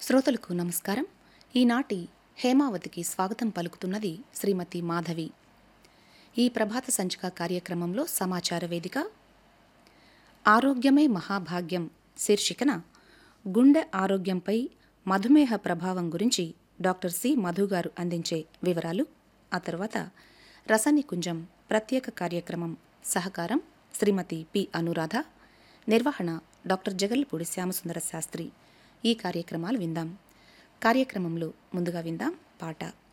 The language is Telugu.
శ్రోతలకు నమస్కారం ఈనాటి హేమావతికి స్వాగతం పలుకుతున్నది శ్రీమతి మాధవి ఈ ప్రభాత సంచిక కార్యక్రమంలో సమాచార వేదిక ఆరోగ్యమే మహాభాగ్యం శీర్షికన గుండె ఆరోగ్యంపై మధుమేహ ప్రభావం గురించి డాక్టర్ సి మధు గారు అందించే వివరాలు ఆ తర్వాత రసనికుంజం ప్రత్యేక కార్యక్రమం సహకారం శ్రీమతి పి అనురాధ నిర్వహణ డాక్టర్ జగల్పూడి శ్యామసుందర శాస్త్రి ఈ కార్యక్రమాలు విందాం కార్యక్రమంలో ముందుగా విందాం పాట